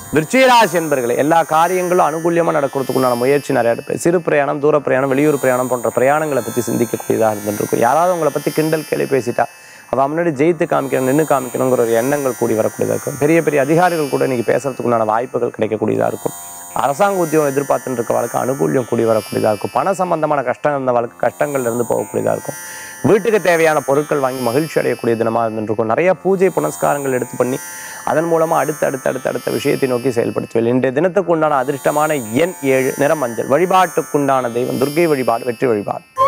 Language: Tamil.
விருச்சிகராசி என்பர்களே எல்லா காரியங்களும் அனுகூலியமாக நடக்கிறதுக்குண்டான முயற்சி நிறைய எடுப்பேன் சிறு பிரயாணம் தூர பிரயாணம் வெளியூர் பிரயாணம் போன்ற பிரயாணங்களை பற்றி சிந்திக்கக்கூடியதாக இருந்துருக்கும் யாராவது உங்களை பற்றி கிண்டல் கேள்வி பேசிட்டா அவள் முன்னாடி ஜெயித்து காமிக்கணும் நின்று காமிக்கணுங்கிற ஒரு எண்ணங்கள் கூடி வரக்கூடியதாக இருக்கும் பெரிய பெரிய அதிகாரிகள் கூட இன்னைக்கு பேசுறதுக்குண்டான வாய்ப்புகள் கிடைக்கக்கூடியதாக இருக்கும் அரசாங்க உத்தியோகம் எதிர்பார்த்துட்டு இருக்கவளுக்கு அனுகூல்யம் கூடி வரக்கூடியதாக இருக்கும் பண சம்பந்தமான கஷ்டம் இருந்தவளுக்கு கஷ்டங்கள்ல இருந்து போகக்கூடியதாக இருக்கும் வீட்டுக்கு தேவையான பொருட்கள் வாங்கி மகிழ்ச்சி அடையக்கூடிய தினமாக இருந்துருக்கும் நிறைய பூஜை புனஸ்காரங்கள் எடுத்து பண்ணி அதன் மூலமா அடுத்து அடுத்து அடுத்து அடுத்த விஷயத்தை நோக்கி செயல்படுத்துவேன் இன்றைய தினத்துக்கு உண்டான அதிர்ஷ்டமான எண் ஏழு நிறம் மஞ்சள் வழிபாட்டுக்குண்டான தெய்வம் துர்க்கை வழிபாடு வெற்றி வழிபாடு